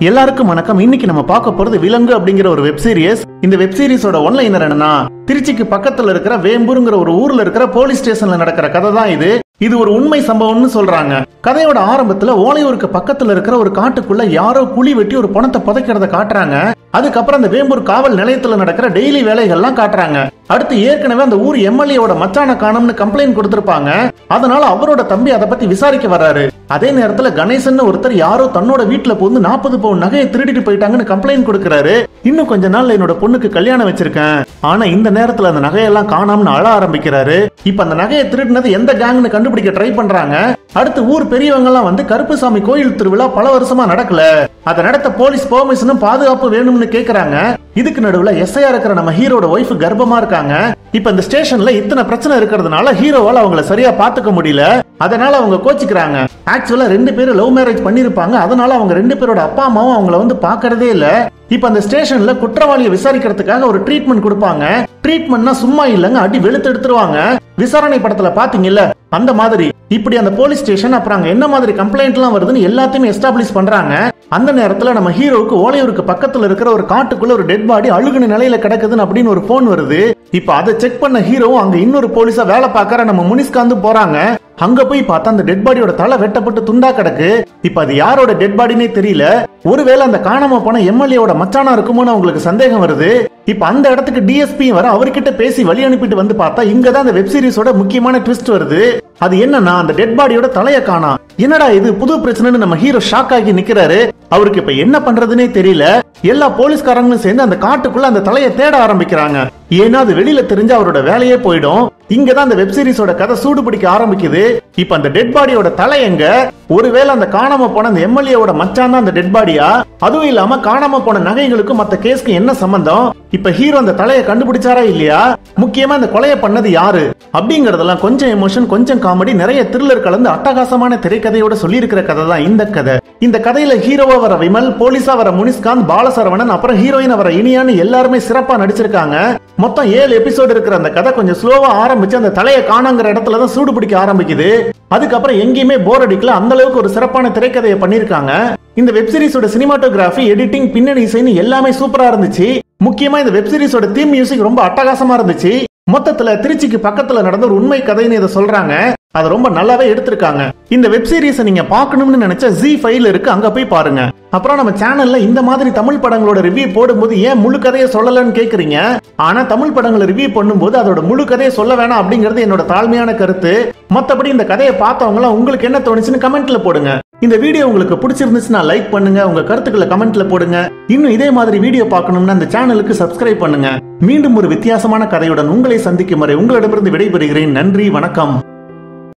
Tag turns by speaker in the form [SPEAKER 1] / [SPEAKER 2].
[SPEAKER 1] எல்லாருக்கும் வணக்கம் இன்னைக்கு நம்ம பார்க்க போறது விலங்கு அப்படிங்கிற ஒரு வெப் சீரிஸ் இந்த வெப் சீரிஸோட ஒன்லைனர் என்னன்னா திருச்சிக்கு பக்கத்துல இருக்கிற வேம்பூருங்கிற ஒரு ஊர்ல இருக்கிற போலீஸ் ஸ்டேஷன்ல நடக்கிற கதை தான் இது இது ஒரு உண்மை சம்பவம்னு சொல்றாங்க கதையோட ஆரம்பத்துல ஓலையூருக்கு பக்கத்துல இருக்கிற ஒரு காட்டுக்குள்ள யாரோ குழி வெட்டி ஒரு பணத்தை புதைக்கிறத காட்டுறாங்க அதுக்கப்புறம் அந்த வேம்பூர் காவல் நிலையத்துல நடக்கிற டெய்லி வேலைகள்லாம் காட்டுறாங்க அடுத்து ஏற்கனவே அந்த ஊர் எம்எல்ஏவோட மச்சான காணோம்னு கம்ப்ளைண்ட் கொடுத்திருப்பாங்க அதனால அவரோட தம்பி அதை பத்தி விசாரிக்க வர்றாரு அதே நேரத்துல கணேசன் ஒருத்தர் யாரோ தன்னோட வீட்டுல புகுந்து நாற்பது பவுன் நகையை திருடிட்டு போயிட்டாங்கன்னு கம்ப்ளைண்ட் கொடுக்கறாரு இன்னும் கொஞ்ச நாள்ல என்னோட பொண்ணுக்கு கல்யாணம் வச்சிருக்கேன் ஆனா இந்த நேரத்துல அந்த நகையெல்லாம் காணாமனு அழ ஆரம்பிக்கிறாரு இப்ப அந்த நகையை திருடினது எந்த கேங்னு கண்டுபிடிக்க ட்ரை பண்றாங்க அடுத்து ஊர் பெரியவங்க எல்லாம் வந்து கருப்புசாமி கோயில் திருவிழா பல வருஷமா நடக்கல அதை நடத்த போலீஸ் பெர்மிஷனும் பாதுகாப்பு வேணும்னு கேக்குறாங்க இதுக்கு நடுவுல எஸ்ஐயா இருக்கிற நம்ம ஹீரோட ஒய்ஃப் கர்ப்பமா இருக்காங்க இப்ப இந்த ஸ்டேஷன்ல இத்தனை பிரச்சனை இருக்கிறதுனால ஹீரோவால அவங்கள சரியா பாத்துக்க முடியல அதனால அவங்க கோச்சிக்கிறாங்க ஆக்சுவலா ரெண்டு பேரும் லவ் மேரேஜ் பண்ணிருப்பாங்க அதனால அவங்க ரெண்டு பேரோட அப்பா அம்மாவும் அவங்கள வந்து பாக்குறதே இல்ல இப்ப அந்த ஸ்டேஷன்ல குற்றவாளியை விசாரிக்கிறதுக்காக ஒரு ட்ரீட்மெண்ட் கொடுப்பாங்க ட்ரீட்மெண்ட்னா சும்மா இல்லங்க அடி வெளுத்து எடுத்துருவாங்க விசாரணை படத்துல பாத்தீங்கல்ல அந்த மாதிரி இப்படி அந்த போலீஸ் ஸ்டேஷன் அப்புறம் அங்க என்ன மாதிரி கம்ப்ளைண்ட் எல்லாம் வருதுன்னு எல்லாத்தையுமே எஸ்டாப்ளிஷ் பண்றாங்க அந்த நேரத்துல நம்ம ஹீரோவுக்கு ஓலையூருக்கு பக்கத்துல இருக்கிற ஒரு காட்டுக்குள்ள ஒரு டெட் பாடி அழுகுன நிலையில கிடக்குதுன்னு அப்படின்னு ஒரு போன் வருது இப்ப அதை செக் பண்ண ஹீரோவும் அங்க இன்னொரு போலீஸா வேலை பார்க்கற நம்ம முனிஸ்காந்து போறாங்க அங்க போய் பார்த்தா அந்த டெட் பாடியோட தலை வெட்டப்பட்டு துண்டா கிடக்கு இப்ப அது யாரோட டெட் பாடினே தெரியல ஒருவேளை அந்த காணாம போன எம்எல்ஏவோட மச்சானா இருக்குமோன்னு அவங்களுக்கு சந்தேகம் வருது இப்ப அந்த இடத்துக்கு டிஎஸ்பி வர அவர்கிட்ட பேசி வழி அனுப்பிட்டு வந்து பார்த்தா இங்க தான் அந்த வெப் சீரிஸோட முக்கியமான ட்விஸ்ட் வருது அது என்னன்னா அந்த டெட் பாடியோட தலைய காணா என்னடா இது புது பிரச்சனைன்னு நம்ம ஹீரோ ஷாக் ஆகி நிக்கிறாரு அவருக்கு இப்ப என்ன பண்றதுனே தெரியல எல்லா போலீஸ்காரங்களும் சேர்ந்து அந்த காட்டுக்குள்ள அந்த தலையை தேட ஆரம்பிக்கிறாங்க ஏன்னா அது வெளியில தெரிஞ்ச அவரோட வேலையே போயிடும் இங்கதான் அந்த வெப் சீரிஸோட கதை சூடு பிடிக்க ஆரம்பிக்குது இப்ப அந்த டெட் பாடியோட தலை எங்க ஒருவேளை அந்த காணாம போன அந்த எம்எல்ஏவோட மச்சான் தான் அந்த டெட் பாடியா அதுவும் இல்லாம காணாம போன நகைகளுக்கும் மத்த கேஸ்க்கு என்ன சம்பந்தம் இப்ப ஹீரோ அந்த தலையை கண்டுபிடிச்சாரா இல்லையா முக்கியமா இந்த கொலையை பண்ணது யாரு அப்படிங்கறதெல்லாம் கொஞ்சம் எமோஷன் கொஞ்சம் காமெடி நிறைய த்ரில்லர் கலந்து அட்டகாசமான திரைக்கதையோட சொல்லியிருக்கிற கதை தான் இந்த கதை இந்த கதையில ஹீரோவா வர விமல் போலீஸா வர முனிஸ்காந்த் பாலசரவணன் அப்புறம் ஹீரோயினா வர இனியான்னு எல்லாருமே சிறப்பா நடிச்சிருக்காங்க மொத்தம் ஏழு எபிசோடு இருக்கிற அந்த கதை கொஞ்சம் ஸ்லோவா ஆரம்பிச்சு அந்த தலையை காணாங்கிற இடத்துல தான் சூடு பிடிக்க ஆரம்பிக்குது அதுக்கப்புறம் எங்கேயுமே போர் அடிக்கல அந்த அளவுக்கு ஒரு சிறப்பான திரைக்கதையை பண்ணிருக்காங்க இந்த வெப் சீரிஸோட சினிமாட்டோகிராஃபி எடிட்டிங் பின்னணி இசைன்னு எல்லாமே சூப்பரா இருந்துச்சு முக்கியமா இந்த வெப் சீரிஸோட தீம் மியூசிக் ரொம்ப அட்டகாசமா இருந்துச்சு மொத்தத்துல திருச்சிக்கு பக்கத்துல நடந்த ஒரு உண்மை கதைன்னு இதை சொல்றாங்க அதை ரொம்ப நல்லாவே எடுத்திருக்காங்க இந்த வெப் சீரிஸை நீங்க பார்க்கணும்னு நினைச்சா ஜி ஃபைல் இருக்கு அங்க போய் பாருங்க அப்புறம் நம்ம சேனல்ல இந்த மாதிரி தமிழ் படங்களோட ரிவ்யூ போடும்போது ஏன் முழு கதையை சொல்லலன்னு கேக்குறீங்க ஆனா தமிழ் படங்களை ரிவ்யூ பண்ணும்போது அதோட முழு கதையை சொல்ல வேணாம் அப்படிங்கிறது என்னோட தாழ்மையான கருத்து மத்தபடி இந்த கதையை பார்த்தவங்க உங்களுக்கு என்ன தோணுச்சுன்னு கமெண்ட்ல போடுங்க இந்த வீடியோ உங்களுக்கு பிடிச்சிருந்துச்சுன்னா லைக் பண்ணுங்க உங்க கருத்துக்களை கமெண்ட்ல போடுங்க இன்னும் இதே மாதிரி வீடியோ பார்க்கணும்னா அந்த சேனலுக்கு சப்ஸ்கிரைப் பண்ணுங்க மீண்டும் ஒரு வித்தியாசமான கதையுடன் உங்களை சந்திக்கும் வரை உங்களிடமிருந்து விடைபெறுகிறேன் நன்றி வணக்கம்